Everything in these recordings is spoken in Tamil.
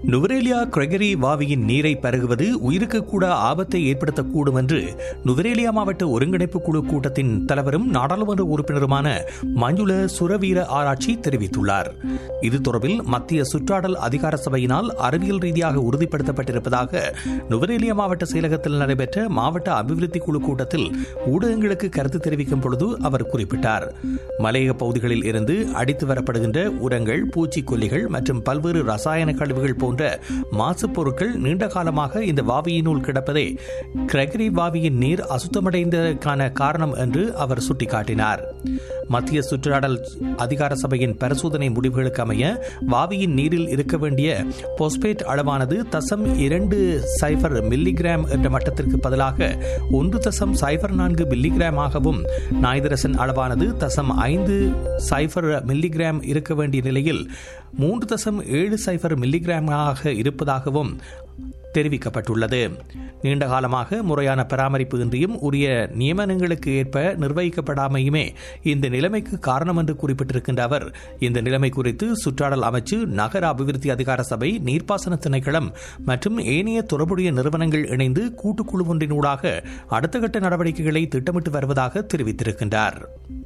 நுவரேலியா கிரெகரி வாவியின் நீரை பருகுவது உயிருக்கு கூட ஆபத்தை ஏற்படுத்தக்கூடும் என்று நுவரேலியா மாவட்ட ஒருங்கிணைப்பு குழு கூட்டத்தின் தலைவரும் நாடாளுமன்ற உறுப்பினருமான மஞ்சுள சுரவீர ஆராய்ச்சி தெரிவித்துள்ளார் இது தொடர்பில் மத்திய சுற்றாடல் அதிகார சபையினால் அறிவியல் ரீதியாக உறுதிப்படுத்தப்பட்டிருப்பதாக நுவரேலியா மாவட்ட செயலகத்தில் நடைபெற்ற மாவட்ட அபிவிருத்தி குழு கூட்டத்தில் ஊடகங்களுக்கு கருத்து தெரிவிக்கும் பொழுது அவர் குறிப்பிட்டார் மலையக பகுதிகளில் இருந்து அடித்து வரப்படுகின்ற உரங்கள் பூச்சிக்கொல்லிகள் மற்றும் பல்வேறு ரசாயன கழிவுகள் போன்ற மாசுப் பொருட்கள் நீண்ட காலமாக இந்த வாவியினுள் கிடப்பதே கிரகரி வாவியின் நீர் அசுத்தமடைந்ததற்கான காரணம் என்று அவர் சுட்டிக்காட்டினார் மத்திய சுற்றாடல் அதிகார சபையின் பரிசோதனை முடிவுகளுக்கு அமைய வாவியின் நீரில் இருக்க வேண்டிய போஸ்பேட் அளவானது தசம் இரண்டு சைபர் மில்லிகிராம் என்ற மட்டத்திற்கு பதிலாக ஒன்று தசம் சைபர் நான்கு மில்லிகிராமாகவும் நாய்தரசன் அளவானது தசம் ஐந்து சைபர் மில்லிகிராம் இருக்க வேண்டிய நிலையில் மூன்று தசம் ஏழு சைபர் மில்லிகிராமாக இருப்பதாகவும் தெரிவிக்கப்பட்டுள்ளது நீண்ட காலமாக முறையான பராமரிப்பு இன்றியும் உரிய நியமனங்களுக்கு ஏற்ப நிர்வகிக்கப்படாமையுமே இந்த நிலைமைக்கு காரணம் என்று குறிப்பிட்டிருக்கின்ற அவர் இந்த நிலைமை குறித்து சுற்றாடல் அமைச்சு நகர அபிவிருத்தி அதிகார சபை நீர்ப்பாசன திணைக்களம் மற்றும் ஏனைய தொடர்புடைய நிறுவனங்கள் இணைந்து கூட்டுக்குழு ஒன்றினூடாக அடுத்த கட்ட நடவடிக்கைகளை திட்டமிட்டு வருவதாக தெரிவித்திருக்கின்றார்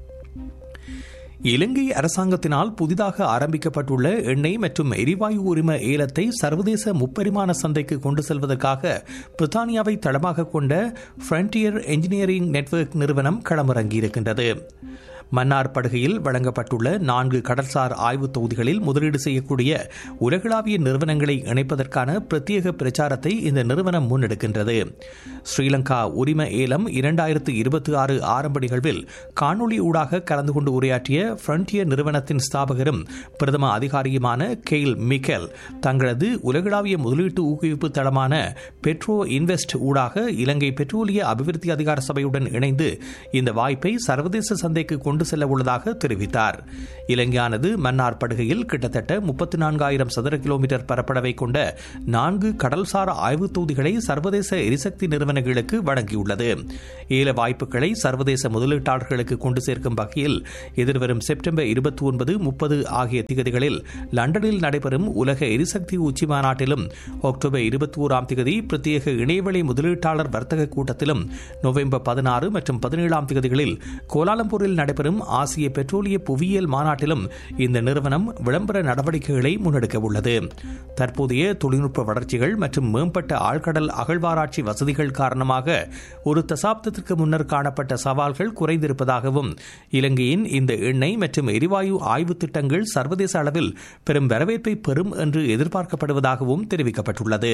இலங்கை அரசாங்கத்தினால் புதிதாக ஆரம்பிக்கப்பட்டுள்ள எண்ணெய் மற்றும் எரிவாயு உரிம ஏலத்தை சர்வதேச முப்பரிமாண சந்தைக்கு கொண்டு செல்வதற்காக பிரித்தானியாவை தளமாக கொண்ட ஃப்ரண்டியர் என்ஜினியரிங் நெட்வொர்க் நிறுவனம் களமிறங்கியிருக்கின்றது மன்னார் படுகையில் வழங்கப்பட்டுள்ள நான்கு கடல்சார் ஆய்வு தொகுதிகளில் முதலீடு செய்யக்கூடிய உலகளாவிய நிறுவனங்களை இணைப்பதற்கான பிரத்யேக பிரச்சாரத்தை இந்த நிறுவனம் முன்னெடுக்கின்றது ஸ்ரீலங்கா உரிம ஏலம் இரண்டாயிரத்து இருபத்தி ஆறு ஆரம்ப நிகழ்வில் காணொலி ஊடாக கலந்து கொண்டு உரையாற்றிய ஃப்ரண்டியர் நிறுவனத்தின் ஸ்தாபகரும் பிரதம அதிகாரியுமான கெயில் மிக்கேல் தங்களது உலகளாவிய முதலீட்டு ஊக்குவிப்பு தளமான பெட்ரோ இன்வெஸ்ட் ஊடாக இலங்கை பெட்ரோலிய அபிவிருத்தி அதிகார சபையுடன் இணைந்து இந்த வாய்ப்பை சர்வதேச சந்தைக்கு கொண்டு கொண்டு செல்ல உள்ளதாக தெரிவித்தார் இலங்கையானது மன்னார் படுகையில் கிட்டத்தட்ட முப்பத்தி நான்காயிரம் சதுர கிலோமீட்டர் பரப்பளவை கொண்ட நான்கு கடல்சார் ஆய்வு தொகுதிகளை சர்வதேச எரிசக்தி நிறுவனங்களுக்கு வழங்கியுள்ளது ஏல வாய்ப்புகளை சர்வதேச முதலீட்டாளர்களுக்கு கொண்டு சேர்க்கும் வகையில் எதிர்வரும் செப்டம்பர் இருபத்தி ஒன்பது முப்பது ஆகிய திகதிகளில் லண்டனில் நடைபெறும் உலக எரிசக்தி உச்சி மாநாட்டிலும் அக்டோபர் இருபத்தி ஓராம் திகதி பிரத்யேக இணையவழி முதலீட்டாளர் வர்த்தக கூட்டத்திலும் நவம்பர் பதினாறு மற்றும் பதினேழாம் திகதிகளில் கோலாலம்பூரில் நடைபெறும் நடைபெறும் ஆசிய பெட்ரோலிய புவியியல் மாநாட்டிலும் இந்த நிறுவனம் விளம்பர நடவடிக்கைகளை முன்னெடுக்க உள்ளது தற்போதைய தொழில்நுட்ப வளர்ச்சிகள் மற்றும் மேம்பட்ட ஆழ்கடல் அகழ்வாராய்ச்சி வசதிகள் காரணமாக ஒரு தசாப்தத்திற்கு முன்னர் காணப்பட்ட சவால்கள் குறைந்திருப்பதாகவும் இலங்கையின் இந்த எண்ணெய் மற்றும் எரிவாயு ஆய்வு திட்டங்கள் சர்வதேச அளவில் பெரும் வரவேற்பை பெறும் என்று எதிர்பார்க்கப்படுவதாகவும் தெரிவிக்கப்பட்டுள்ளது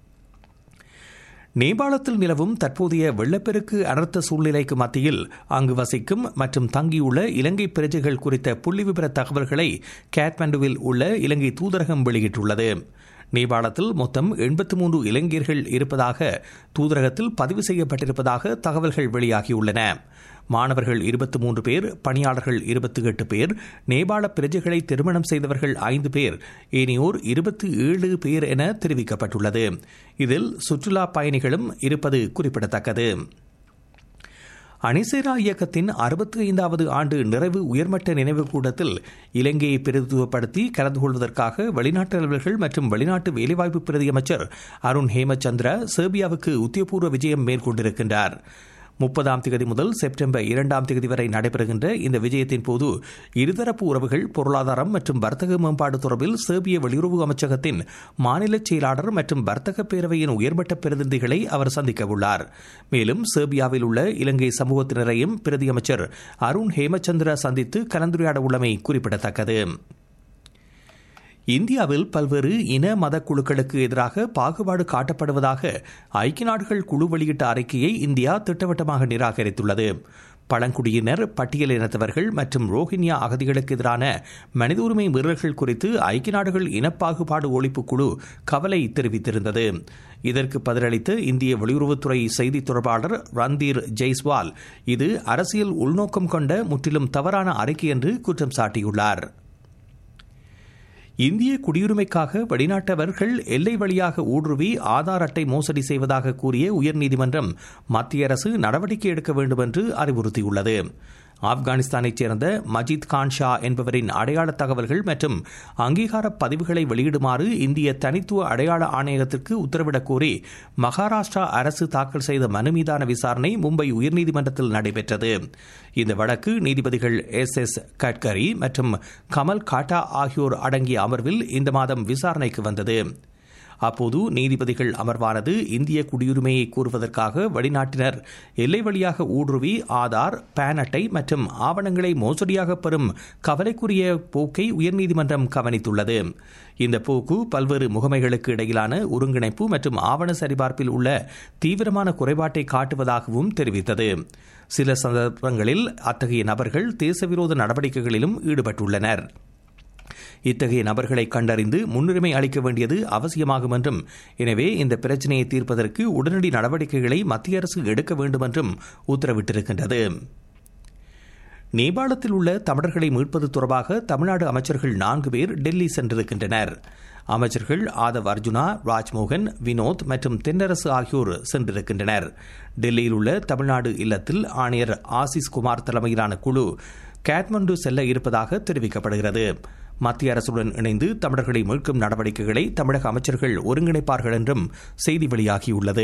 நேபாளத்தில் நிலவும் தற்போதைய வெள்ளப்பெருக்கு அனர்த்த சூழ்நிலைக்கு மத்தியில் அங்கு வசிக்கும் மற்றும் தங்கியுள்ள இலங்கை பிரஜைகள் குறித்த புள்ளி விவர தகவல்களை காட்மாண்டுவில் உள்ள இலங்கை தூதரகம் வெளியிட்டுள்ளது நேபாளத்தில் மொத்தம் எண்பத்தி மூன்று இளைஞர்கள் இருப்பதாக தூதரகத்தில் பதிவு செய்யப்பட்டிருப்பதாக தகவல்கள் வெளியாகியுள்ளன மாணவர்கள் இருபத்தி மூன்று பேர் பணியாளர்கள் இருபத்தி எட்டு பேர் நேபாள பிரஜைகளை திருமணம் செய்தவர்கள் ஐந்து பேர் ஏனையோர் இருபத்தி ஏழு பேர் என தெரிவிக்கப்பட்டுள்ளது இதில் சுற்றுலா பயணிகளும் இருப்பது குறிப்பிடத்தக்கது அணிசேரா இயக்கத்தின் அறுபத்தி ஐந்தாவது ஆண்டு நிறைவு உயர்மட்ட நினைவு கூட்டத்தில் இலங்கையை பிரதித்துவப்படுத்தி கலந்து கொள்வதற்காக வெளிநாட்டு அலுவலர்கள் மற்றும் வெளிநாட்டு வேலைவாய்ப்பு பிரதியமைச்சர் அருண் ஹேமச்சந்திரா சேர்பியாவுக்கு உத்தியபூர்வ விஜயம் மேற்கொண்டிருக்கின்றார் முப்பதாம் தேதி முதல் செப்டம்பர் இரண்டாம் தேதி வரை நடைபெறுகின்ற இந்த விஜயத்தின் போது இருதரப்பு உறவுகள் பொருளாதாரம் மற்றும் வர்த்தக மேம்பாடு தொடர்பில் சேர்பிய வெளியுறவு அமைச்சகத்தின் மாநில செயலாளர் மற்றும் வர்த்தக பேரவையின் உயர்மட்ட பிரதிநிதிகளை அவர் சந்திக்க உள்ளார் மேலும் சேர்பியாவில் உள்ள இலங்கை சமூகத்தினரையும் பிரதி அமைச்சர் அருண் ஹேமச்சந்திரா சந்தித்து கலந்துரையாட உள்ளமை குறிப்பிடத்தக்கது இந்தியாவில் பல்வேறு இன மத குழுக்களுக்கு எதிராக பாகுபாடு காட்டப்படுவதாக ஐக்கிய நாடுகள் குழு வெளியிட்ட அறிக்கையை இந்தியா திட்டவட்டமாக நிராகரித்துள்ளது பழங்குடியினர் பட்டியலினத்தவர்கள் மற்றும் ரோஹிங்யா அகதிகளுக்கு எதிரான மனித உரிமை மீறல்கள் குறித்து ஐக்கிய நாடுகள் இனப்பாகுபாடு ஒழிப்பு குழு கவலை தெரிவித்திருந்தது இதற்கு பதிலளித்த இந்திய வெளியுறவுத்துறை செய்தி தொடர்பாளர் ரந்தீர் ஜெய்ஸ்வால் இது அரசியல் உள்நோக்கம் கொண்ட முற்றிலும் தவறான அறிக்கை என்று குற்றம் சாட்டியுள்ளார் இந்திய குடியுரிமைக்காக வெளிநாட்டவர்கள் எல்லை வழியாக ஊடுருவி ஆதார் அட்டை மோசடி செய்வதாக கூறிய உயர்நீதிமன்றம் மத்திய அரசு நடவடிக்கை எடுக்க வேண்டும் என்று அறிவுறுத்தியுள்ளது ஆப்கானிஸ்தானைச் சேர்ந்த மஜித் கான் ஷா என்பவரின் அடையாள தகவல்கள் மற்றும் அங்கீகார பதிவுகளை வெளியிடுமாறு இந்திய தனித்துவ அடையாள ஆணையகத்திற்கு உத்தரவிடக் கோரி மகாராஷ்டிரா அரசு தாக்கல் செய்த மனு மீதான விசாரணை மும்பை உயர்நீதிமன்றத்தில் நடைபெற்றது இந்த வழக்கு நீதிபதிகள் எஸ் எஸ் கட்கரி மற்றும் கமல் காட்டா ஆகியோர் அடங்கிய அமர்வில் இந்த மாதம் விசாரணைக்கு வந்தது அப்போது நீதிபதிகள் அமர்வானது இந்திய குடியுரிமையை கூறுவதற்காக வெளிநாட்டினர் எல்லை வழியாக ஊடுருவி ஆதார் பேன் அட்டை மற்றும் ஆவணங்களை மோசடியாக பெறும் கவலைக்குரிய போக்கை உயர்நீதிமன்றம் கவனித்துள்ளது இந்த போக்கு பல்வேறு முகமைகளுக்கு இடையிலான ஒருங்கிணைப்பு மற்றும் ஆவண சரிபார்ப்பில் உள்ள தீவிரமான குறைபாட்டை காட்டுவதாகவும் தெரிவித்தது சில சந்தர்ப்பங்களில் அத்தகைய நபர்கள் தேசவிரோத நடவடிக்கைகளிலும் ஈடுபட்டுள்ளனர் இத்தகைய நபர்களை கண்டறிந்து முன்னுரிமை அளிக்க வேண்டியது அவசியமாகும் என்றும் எனவே இந்த பிரச்சினையை தீர்ப்பதற்கு உடனடி நடவடிக்கைகளை மத்திய அரசு எடுக்க வேண்டும் என்றும் உத்தரவிட்டிருக்கின்றது நேபாளத்தில் உள்ள தமிழர்களை மீட்பது தொடர்பாக தமிழ்நாடு அமைச்சர்கள் நான்கு பேர் டெல்லி சென்றிருக்கின்றனர் அமைச்சர்கள் ஆதவ் அர்ஜுனா ராஜ்மோகன் வினோத் மற்றும் தென்னரசு ஆகியோர் சென்றிருக்கின்றனர் டெல்லியில் உள்ள தமிழ்நாடு இல்லத்தில் ஆணையர் ஆசிஸ் குமார் தலைமையிலான குழு காட்மண்டு செல்ல இருப்பதாக தெரிவிக்கப்படுகிறது மத்திய அரசுடன் இணைந்து தமிழர்களை மீட்கும் நடவடிக்கைகளை தமிழக அமைச்சர்கள் ஒருங்கிணைப்பார்கள் என்றும் செய்தி வெளியாகியுள்ளது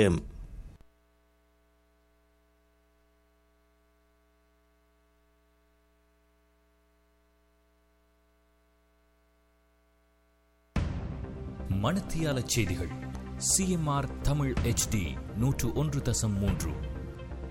மணத்தியால செய்திகள் சிஎம்ஆர் தமிழ் ஹெச்டி நூற்று ஒன்று தசம் மூன்று